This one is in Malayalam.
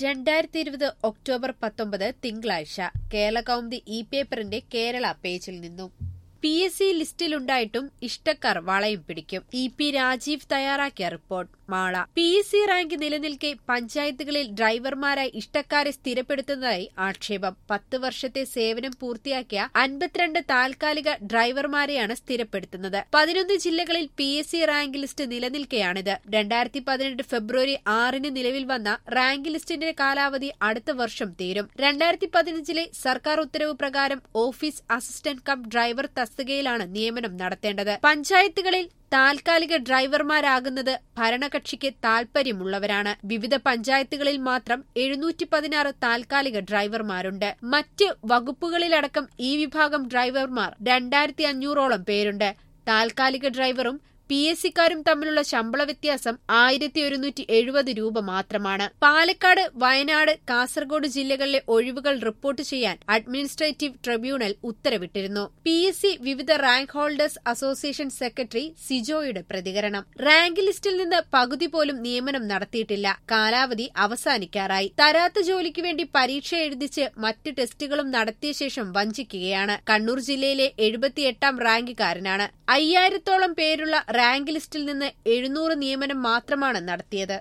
രണ്ടായിരത്തി ഇരുപത് ഒക്ടോബർ പത്തൊമ്പത് തിങ്കളാഴ്ച കേരള കൗമുദി ഇ പേപ്പറിന്റെ കേരള പേജിൽ നിന്നും പി എസ് സി ലിസ്റ്റിലുണ്ടായിട്ടും ഇഷ്ടക്കാർ വളയും പിടിക്കും ഇ പി രാജീവ് തയ്യാറാക്കിയ report Mala P S C rank നിലനിൽക്കെ പഞ്ചായത്തുകളിൽ ഡ്രൈവർമാരായി ഇഷ്ടക്കാരെ സ്ഥിരപ്പെടുത്തുന്നതായി ആക്ഷേപം പത്ത് വർഷത്തെ സേവനം പൂർത്തിയാക്കിയ അൻപത്തിരണ്ട് താൽക്കാലിക ഡ്രൈവർമാരെയാണ് സ്ഥിരപ്പെടുത്തുന്നത് പതിനൊന്ന് ജില്ലകളിൽ P S C rank list നിലനിൽക്കെയാണിത് രണ്ടായിരത്തി പതിനെട്ട് ഫെബ്രുവരി ആറിന് നിലവിൽ വന്ന റാങ്ക് ലിസ്റ്റിന്റെ കാലാവധി അടുത്ത വർഷം തീരും രണ്ടായിരത്തി പതിനഞ്ചിലെ സർക്കാർ ഉത്തരവ് പ്രകാരം ഓഫീസ് അസിസ്റ്റന്റ് കം ഡ്രൈവർ തസ്തികയിലാണ് നിയമനം നടത്തേണ്ടത് പഞ്ചായത്തുകളിൽ താൽക്കാലിക ഡ്രൈവർമാരാകുന്നത് ഭരണകക്ഷിക്ക് താൽപര്യമുള്ളവരാണ് വിവിധ പഞ്ചായത്തുകളിൽ മാത്രം എഴുന്നൂറ്റി പതിനാറ് താൽക്കാലിക ഡ്രൈവർമാരുണ്ട് മറ്റ് വകുപ്പുകളിലടക്കം ഈ വിഭാഗം ഡ്രൈവർമാർ രണ്ടായിരത്തി അഞ്ഞൂറോളം പേരുണ്ട് താൽക്കാലിക ഡ്രൈവറും പി എസ് സിക്കാരും തമ്മിലുള്ള ശമ്പള വ്യത്യാസം ആയിരത്തി ഒരുന്നൂറ്റി എഴുപത് രൂപ മാത്രമാണ് പാലക്കാട് വയനാട് കാസർഗോഡ് ജില്ലകളിലെ ഒഴിവുകൾ റിപ്പോർട്ട് ചെയ്യാൻ അഡ്മിനിസ്ട്രേറ്റീവ് ട്രിബ്യൂണൽ ഉത്തരവിട്ടിരുന്നു പി എസ് സി വിവിധ റാങ്ക് ഹോൾഡേഴ്സ് അസോസിയേഷൻ സെക്രട്ടറി സിജോയുടെ പ്രതികരണം റാങ്ക് ലിസ്റ്റിൽ നിന്ന് പകുതി പോലും നിയമനം നടത്തിയിട്ടില്ല കാലാവധി അവസാനിക്കാറായി തരാത്ത ജോലിക്ക് വേണ്ടി പരീക്ഷ എഴുതിച്ച് മറ്റ് ടെസ്റ്റുകളും നടത്തിയ ശേഷം വഞ്ചിക്കുകയാണ് കണ്ണൂർ ജില്ലയിലെ എഴുപത്തിയെട്ടാം റാങ്കുകാരനാണ് അയ്യായിരത്തോളം പേരുള്ള റാങ്ക് ലിസ്റ്റിൽ നിന്ന് എഴുന്നൂറ് നിയമനം മാത്രമാണ് നടത്തിയത്